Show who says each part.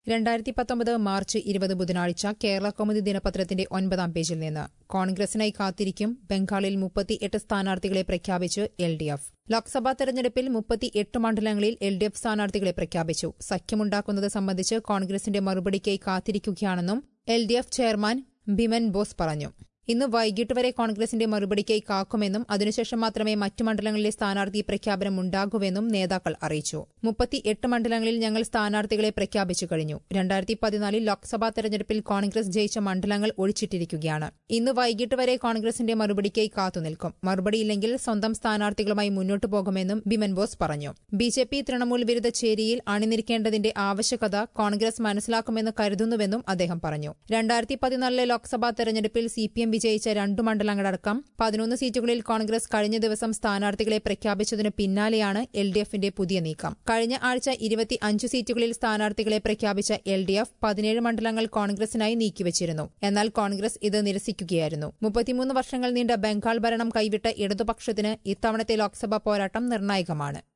Speaker 1: രണ്ടായിരത്തി പത്തൊമ്പത് മാർച്ച് ഇരുപത് ബുധനാഴ്ച കേരള കൗമുദി ദിനപത്രത്തിന്റെ ഒൻപതാം പേജിൽ നിന്ന് കോൺഗ്രസിനായി കാത്തിരിക്കും ബംഗാളിൽ മുപ്പത്തിയെട്ട് സ്ഥാനാർത്ഥികളെ പ്രഖ്യാപിച്ച് എൽ ഡി എഫ് ലോക്സഭാ തെരഞ്ഞെടുപ്പിൽ മുപ്പത്തിയെട്ട് മണ്ഡലങ്ങളിൽ എൽ ഡി എഫ് സ്ഥാനാർത്ഥികളെ പ്രഖ്യാപിച്ചു സഖ്യമുണ്ടാക്കുന്നത് സംബന്ധിച്ച് കോൺഗ്രസിന്റെ മറുപടിക്കായി കാത്തിരിക്കുകയാണെന്നും L D F chairman Biman Bose പറഞ്ഞു ഇന്ന് വൈകിട്ട് വരെ കോൺഗ്രസിന്റെ മറുപടിക്കായി കാക്കുമെന്നും അതിനുശേഷം മാത്രമേ മറ്റു മണ്ഡലങ്ങളിലെ സ്ഥാനാർത്ഥി പ്രഖ്യാപനം ഉണ്ടാകൂവെന്നും നേതാക്കൾ അറിയിച്ചു മുപ്പത്തിയെട്ട് മണ്ഡലങ്ങളിൽ ഞങ്ങൾ സ്ഥാനാർത്ഥികളെ പ്രഖ്യാപിച്ചു കഴിഞ്ഞു രണ്ടായിരത്തി പതിനാലിൽ ലോക്സഭാ തെരഞ്ഞെടുപ്പിൽ കോൺഗ്രസ് ജയിച്ച മണ്ഡലങ്ങൾ ഒഴിച്ചിട്ടിരിക്കുകയാണ് ഇന്ന് വൈകിട്ട് വരെ കോൺഗ്രസിന്റെ മറുപടിക്കായി കാത്തുനിൽക്കും മറുപടിയില്ലെങ്കിൽ സ്വന്തം സ്ഥാനാർത്ഥികളുമായി മുന്നോട്ടു പോകുമെന്നും ബിമൻ ബോസ് പറഞ്ഞു ബി ജെ പി തൃണമൂൽ വിരുദ്ധ ചേരിയിൽ അണിനിരിക്കേണ്ടതിന്റെ ആവശ്യകത കോൺഗ്രസ് മനസ്സിലാക്കുമെന്ന് കരുതുന്നുവെന്നും അദ്ദേഹം പറഞ്ഞു രണ്ടായിരത്തി പതിനാലിലെ ലോക്സഭാ തെരഞ്ഞെടുപ്പിൽ സി പി എം വിജയിച്ച രണ്ടു മണ്ഡലങ്ങളടക്കം പതിനൊന്ന് സീറ്റുകളിൽ കോൺഗ്രസ് കഴിഞ്ഞ ദിവസം സ്ഥാനാർത്ഥികളെ പ്രഖ്യാപിച്ചതിനു പിന്നാലെയാണ് എൽ ഡി എഫിന്റെ പുതിയ നീക്കം കഴിഞ്ഞ ആഴ്ച ഇരുപത്തി അഞ്ച് സീറ്റുകളിൽ സ്ഥാനാർത്ഥികളെ പ്രഖ്യാപിച്ച എൽ ഡി എഫ് പതിനേഴ് മണ്ഡലങ്ങൾ കോൺഗ്രസിനായി നീക്കിവച്ചിരുന്നു എന്നാൽ കോൺഗ്രസ് ഇത് നിരസിക്കുകയായിരുന്നു മുപ്പത്തിമൂന്ന് വർഷങ്ങൾ നീണ്ട ബംഗാൾ ഭരണം കൈവിട്ട ഇടതുപക്ഷത്തിന് ഇത്തവണത്തെ ലോക്സഭാ പോരാട്ടം നിർണായകമാണ്